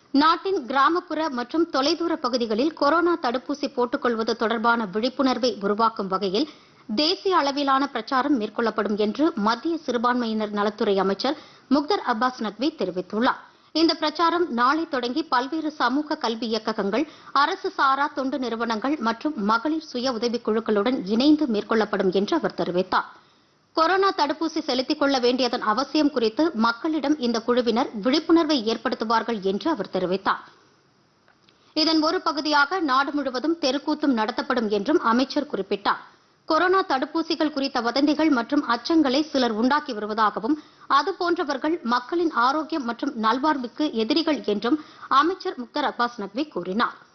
நாட்டின் கிராமப்புற மற்றும் தொலைதூர பகுதிகளில் கொரோனா தடுப்பூசி போட்டுக் கொள்வது தொடர்பான விழிப்புணர்வை உருவாக்கும் வகையில் தேசிய அளவிலான பிரச்சாரம் மேற்கொள்ளப்படும் என்று மத்திய சிறுபான்மையினர் நலத்துறை அமைச்சர் முக்தர் அப்பாஸ் நக்வி தெரிவித்துள்ளார் இந்த பிரச்சாரம் நாளை தொடங்கி பல்வேறு சமூக கல்வி இயக்ககங்கள் அரசு சாரா தொண்டு நிறுவனங்கள் மற்றும் மகளிர் சுய உதவிக் குழுக்களுடன் இணைந்து மேற்கொள்ளப்படும் என்று அவர் தெரிவித்தார் கொரோனா தடுப்பூசி செலுத்திக் கொள்ள வேண்டியதன் அவசியம் குறித்து மக்களிடம் இந்த குழுவினர் விழிப்புணர்வை ஏற்படுத்துவார்கள் என்று அவர் தெரிவித்தார் இதன் ஒரு பகுதியாக நாடு முழுவதும் தெருக்கூத்தும் நடத்தப்படும் என்றும் அமைச்சர் குறிப்பிட்டார் கொரோனா தடுப்பூசிகள் குறித்த வதந்திகள் மற்றும் அச்சங்களை சிலர் உண்டாக்கி வருவதாகவும் அதுபோன்றவர்கள் மக்களின் ஆரோக்கியம் மற்றும் நல்வாழ்வுக்கு எதிரிகள் என்றும் அமைச்சர் முக்தர் அப்பாஸ் நக்வி கூறினார்